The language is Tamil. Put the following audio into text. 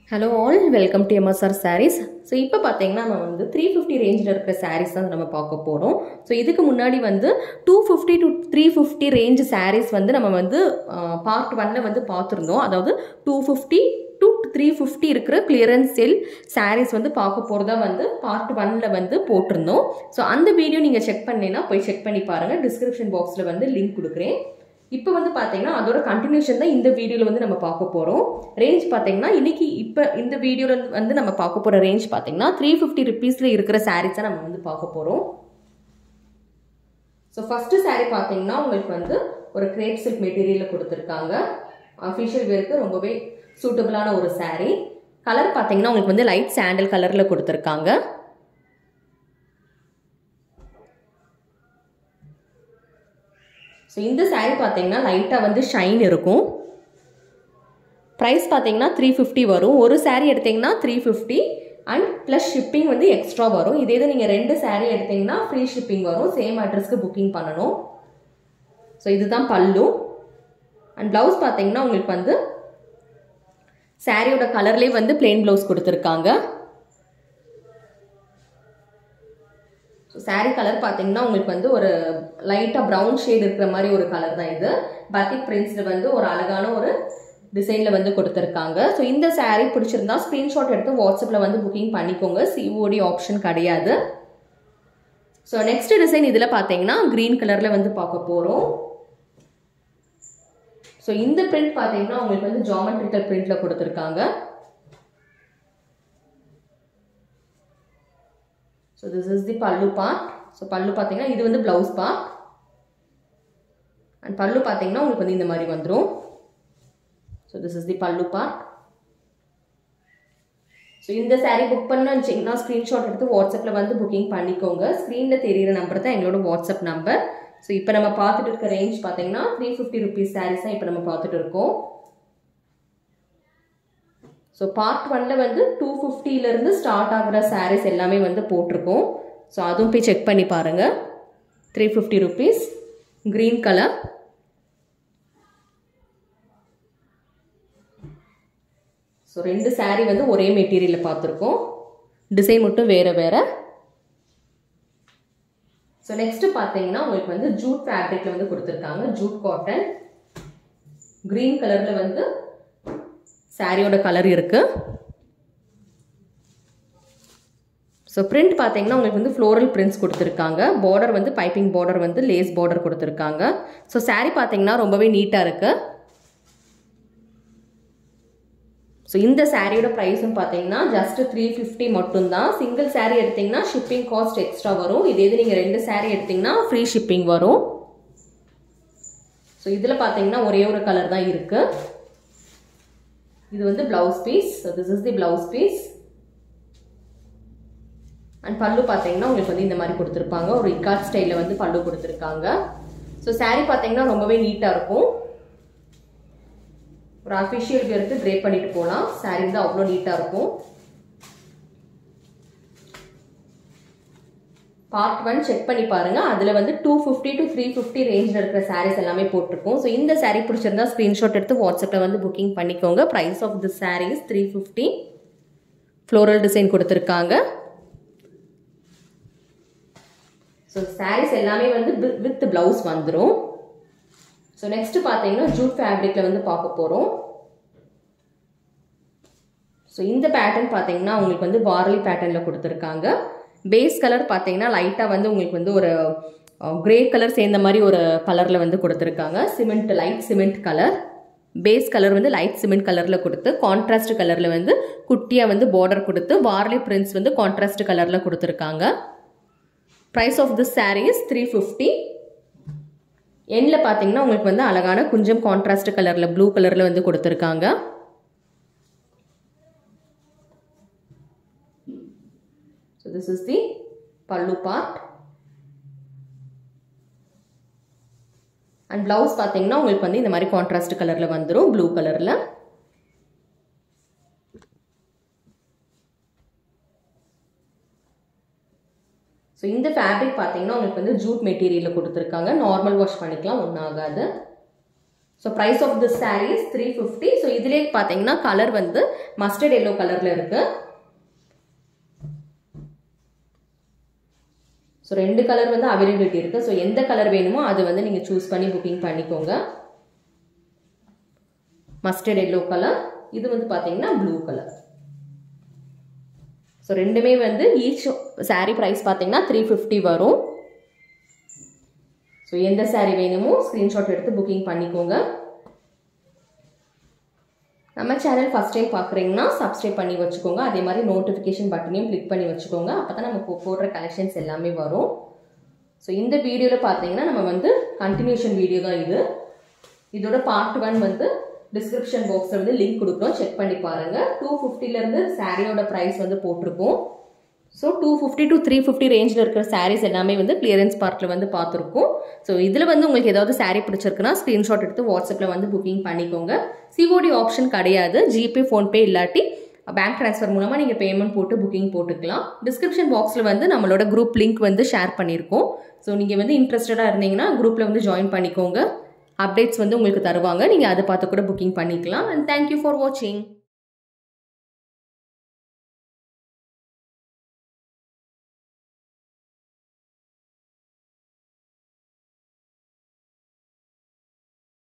hello all welcome to MSR saris so இப்போ பார்த்தீங்கன்னா நம்ம வந்து த்ரீ ஃபிஃப்டி ரேஞ்சில் இருக்கிற சாரீஸ் தான் நம்ம பார்க்க போகிறோம் ஸோ இதுக்கு முன்னாடி வந்து two fifty to three fifty range saris வந்து நம்ம வந்து பார்ட் ஒன்ல வந்து பார்த்துருந்தோம் அதாவது two fifty to three fifty இருக்கிற கிளியரன்ஸ் செல் சாரீஸ் வந்து பார்க்க போகிறதா வந்து பார்ட் ஒன்ல வந்து போட்டிருந்தோம் ஸோ அந்த வீடியோ நீங்கள் செக் பண்ணீங்கன்னா போய் செக் பண்ணி பாருங்கள் டிஸ்கிரிப்ஷன் பாக்ஸில் வந்து லிங்க் கொடுக்குறேன் இப்போ வந்து பார்த்தீங்கன்னா அதோட கண்டினியூஷன் தான் இந்த வீடியோவில் வந்து நம்ம பார்க்க போகிறோம் ரேஞ்ச் பார்த்தீங்கன்னா இன்னைக்கு இப்போ இந்த வீடியோவில் வந்து நம்ம பார்க்க போகிற ரேஞ்ச் பார்த்தீங்கன்னா த்ரீ ஃபிஃப்டி ருபீஸில் இருக்கிற சாரீஸை நம்ம வந்து பார்க்க போகிறோம் ஸோ ஃபஸ்ட்டு சாரீ பார்த்தீங்கன்னா உங்களுக்கு வந்து ஒரு கிரேப் சில்க் மெட்டீரியலில் கொடுத்துருக்காங்க அஃபிஷியல் வேருக்கு ரொம்பவே சூட்டபிளான ஒரு சாரீ கலர் பார்த்தீங்கன்னா உங்களுக்கு வந்து லைட் சாண்டல் கலரில் கொடுத்துருக்காங்க ஸோ இந்த சாரீ பார்த்தீங்கன்னா லைட்டாக வந்து ஷைன் இருக்கும் ப்ரைஸ் பார்த்தீங்கன்னா த்ரீ ஃபிஃப்டி வரும் ஒரு சாரீ எடுத்திங்கன்னா three fifty and plus shipping வந்து எக்ஸ்ட்ரா வரும் இதே இது நீங்கள் ரெண்டு சாரீ எடுத்திங்கன்னா ஃப்ரீ ஷிப்பிங் வரும் சேம் அட்ரஸ்க்கு புக்கிங் பண்ணணும் ஸோ இதுதான் பல்லு அண்ட் ப்ளவுஸ் பார்த்தீங்கன்னா உங்களுக்கு வந்து சாரியோட கலர்லேயே வந்து பிளெயின் ப்ளவுஸ் கொடுத்துருக்காங்க ஸோ சாரீ கலர் பார்த்தீங்கன்னா உங்களுக்கு வந்து ஒரு லைட்டாக ப்ரௌன் ஷேட் இருக்கிற மாதிரி ஒரு கலர் தான் இது பத்திக் பிரிண்ட்ஸில் வந்து ஒரு அழகான ஒரு டிசைனில் வந்து கொடுத்துருக்காங்க ஸோ இந்த சாரீ பிடிச்சிருந்தா ஸ்க்ரீன்ஷாட் எடுத்து வாட்ஸ்அப்பில் வந்து புக்கிங் பண்ணிக்கோங்க சிஓடி ஆப்ஷன் கிடையாது ஸோ நெக்ஸ்ட் டிசைன் இதில் பார்த்தீங்கன்னா க்ரீன் கலரில் வந்து பார்க்க போகிறோம் ஸோ இந்த பிரிண்ட் பார்த்தீங்கன்னா உங்களுக்கு வந்து ஜாமெட்ரிக்கல் பிரிண்டில் கொடுத்துருக்காங்க ஸோ திஸ் இஸ் தி பல்லு பார்ட் ஸோ பல்லு பார்த்தீங்கன்னா இது வந்து ப்ளவுஸ் பார்ட் அண்ட் பல்லு பார்த்தீங்கன்னா உங்களுக்கு வந்து இந்த மாதிரி வந்துடும் ஸோ திஸ் இஸ் தி பல்லு பார்ட் ஸோ இந்த சாரீ புக் பண்ணணும்னு வச்சிங்கன்னா ஸ்க்ரீன்ஷாட் எடுத்து வாட்ஸ்அப்பில் வந்து புக்கிங் பண்ணிக்கோங்க ஸ்க்ரீனில் தெரியிற நம்பர் தான் எங்களோட வாட்ஸ்அப் நம்பர் ஸோ இப்போ நம்ம பார்த்துட்டு இருக்க ரேஞ்ச் பார்த்தீங்கன்னா த்ரீ ஃபிஃப்டி ருபீஸ் சாரீஸ் தான் இப்போ நம்ம பார்த்துட்டு இருக்கோம் ஸோ பார்ட் ஒன்ல வந்து டூ ஃபிஃப்டிலேருந்து ஸ்டார்ட் ஆகிற சாரீஸ் எல்லாமே வந்து போட்டிருக்கோம் ஸோ அதுவும் போய் செக் பண்ணி பாருங்கள் three fifty rupees green colour so ரெண்டு சாரீ வந்து ஒரே மெட்டீரியலில் பார்த்துருக்கோம் டிசைன் மட்டும் வேறு வேறு ஸோ நெக்ஸ்ட் பார்த்தீங்கன்னா உங்களுக்கு வந்து ஜூட் ஃபேப்ரிக்ல வந்து கொடுத்துருக்காங்க ஜூட் காட்டன் க்ரீன் கலரில் வந்து சாரியோட கலர் இருக்கு ஸோ பிரிண்ட் பார்த்தீங்கன்னா உங்களுக்கு வந்து ஃப்ளோரல் பிரிண்ட்ஸ் கொடுத்துருக்காங்க பார்டர் வந்து பைப்பிங் பார்டர் வந்து லேஸ் பார்டர் கொடுத்துருக்காங்க ஸோ சாரீ பார்த்தீங்கன்னா ரொம்பவே நீட்டாக இருக்கு ஸோ இந்த சாரியோட ப்ரைஸும் பார்த்தீங்கன்னா ஜஸ்ட் த்ரீ ஃபிஃப்டி மட்டும்தான் சிங்கிள் சாரீ எடுத்தீங்கன்னா ஷிப்பிங் காஸ்ட் எக்ஸ்ட்ரா வரும் இதே இது நீங்கள் ரெண்டு சாரீ எடுத்தீங்கன்னா ஃப்ரீ ஷிப்பிங் வரும் ஸோ இதில் பார்த்தீங்கன்னா ஒரே ஒரு கலர் தான் இருக்குது இது வந்து blouse piece so this is the blouse piece and pallu பார்த்தீங்கன்னா உங்களுக்கு வந்து இந்த மாதிரி கொடுத்துருப்பாங்க ஒரு இக்காட் ஸ்டைலில் வந்து பல்லு கொடுத்துருக்காங்க ஸோ சாரீ பார்த்தீங்கன்னா ரொம்பவே நீட்டாக இருக்கும் ஒரு அஃபிஷியல் பேருக்கு ட்ரே பண்ணிட்டு போகலாம் சாரீ வந்து அவ்வளோ நீட்டாக இருக்கும் பார்ட் ஒன் செக் பண்ணி பாருங்க அதில் வந்து two fifty to three fifty ரேஞ்சில் இருக்கிற சாரீஸ் எல்லாமே போட்டிருக்கோம் ஸோ இந்த சாரீ பிடிச்சிருந்தா ஸ்க்ரீன்ஷாட் எடுத்து வாட்ஸ்அப்பில் வந்து புக்கிங் பண்ணிக்கோங்க price of the saris three fifty floral design கொடுத்துருக்காங்க ஸோ சாரீஸ் எல்லாமே வந்து வித் பிளவுஸ் வந்துடும் ஸோ நெக்ஸ்ட் பார்த்தீங்கன்னா ஜூட் ஃபேப்ரிக்கில் வந்து பார்க்க போகிறோம் ஸோ இந்த பேட்டர்ன் பார்த்தீங்கன்னா உங்களுக்கு வந்து வாரலி பேட்டர்னில் கொடுத்துருக்காங்க பேஸ் கலர் பார்த்தீங்கன்னா லைட்டாக வந்து உங்களுக்கு வந்து ஒரு கிரே கலர் சேர்ந்த மாதிரி ஒரு கலரில் வந்து கொடுத்துருக்காங்க cement light cement colour base colour வந்து லைட் சிமெண்ட் கலரில் கொடுத்து கான்ட்ராஸ்ட் கலரில் வந்து குட்டியாக வந்து பார்டர் கொடுத்து வார்லி பிரிண்ட்ஸ் வந்து கான்ட்ராஸ்ட் கலரில் கொடுத்துருக்காங்க price of this saris three fifty எண்ணில் பார்த்தீங்கன்னா உங்களுக்கு வந்து அழகான கொஞ்சம் கான்ட்ராஸ்ட் கலரில் ப்ளூ கலரில் வந்து கொடுத்துருக்காங்க ஸோ திஸ் இஸ் தி பல்லு பார்ட் அண்ட் ப்ளவுஸ் பார்த்தீங்கன்னா உங்களுக்கு வந்து இந்த மாதிரி கான்ட்ராஸ்ட் கலரில் வந்துடும் ப்ளூ கலரில் ஸோ இந்த ஃபேப்ரிக் பார்த்தீங்கன்னா உங்களுக்கு வந்து ஜூட் மெட்டீரியலில் கொடுத்துருக்காங்க நார்மல் வாஷ் பண்ணிக்கலாம் ஒன்றும் ஆகாது so price of this saris three fifty so இதுலேயே பார்த்தீங்கன்னா கலர் வந்து மஸ்டர்ட் எல்லோ கலரில் இருக்குது ஸோ ரெண்டு கலர் வந்து அவைலபிலிட்டி இருக்குது ஸோ எந்த கலர் வேணுமோ அது வந்து நீங்கள் சூஸ் பண்ணி புக்கிங் பண்ணிக்கோங்க மஸ்டர்ட் எல்லோ கலர் இது வந்து பார்த்தீங்கன்னா ப்ளூ கலர் ஸோ ரெண்டுமே வந்து ஈச் சாரீ ப்ரைஸ் பார்த்தீங்கன்னா த்ரீ ஃபிஃப்டி வரும் ஸோ எந்த சாரீ வேணுமோ ஸ்க்ரீன்ஷாட் எடுத்து புக்கிங் பண்ணிக்கோங்க நம்ம சேனல் ஃபஸ்ட் டைம் பார்க்குறீங்கன்னா சப்ஸ்கிரைப் பண்ணி வச்சுக்கோங்க அதே மாதிரி நோட்டிஃபிகேஷன் பட்டனையும் கிளிக் பண்ணி வச்சுக்கோங்க அப்போ தான் நம்ம போடுற கலெக்ஷன்ஸ் எல்லாமே வரும் ஸோ இந்த வீடியோவில் பார்த்தீங்கன்னா நம்ம வந்து கண்டினியூஷன் வீடியோ தான் இது இதோட பார்ட் ஒன் வந்து டிஸ்கிரிப்ஷன் பாக்ஸில் வந்து லிங்க் கொடுக்குறோம் செக் பண்ணி பாருங்கள் டூ ஃபிஃப்டிலேருந்து சாரியோட ப்ரைஸ் வந்து போட்டிருக்கோம் so two fifty to three fifty ரேஞ்சில் இருக்கிற சாரீஸ் எல்லாமே வந்து கிளியரன்ஸ் பார்ட்டில் வந்து பார்த்துருக்கோம் ஸோ இதில் வந்து உங்களுக்கு ஏதாவது சாரீ பிடிச்சிருக்குன்னா ஸ்க்ரீன்ஷாட் எடுத்து வாட்ஸ்அப்பில் வந்து புக்கிங் பண்ணிக்கோங்க சிஓடி ஆப்ஷன் கிடையாது ஜிபே ஃபோன்பே இல்லாட்டி பேங்க் ட்ரான்ஸ்ஃபர் மூலமாக நீங்கள் பேமெண்ட் போட்டு புக்கிங் போட்டுக்கலாம் டிஸ்கிரிப்ஷன் பாக்ஸில் வந்து நம்மளோட குரூப் லிங்க் வந்து ஷேர் பண்ணியிருக்கோம் ஸோ நீங்கள் வந்து இன்ட்ரெஸ்டடாக இருந்தீங்கன்னா குரூப்பில் வந்து ஜாயின் பண்ணிக்கோங்க அப்டேட்ஸ் வந்து உங்களுக்கு தருவாங்க நீங்கள் அதை பார்த்து கூட புக்கிங் பண்ணிக்கலாம் அண்ட் தேங்க்யூ ஃபார் வாட்சிங்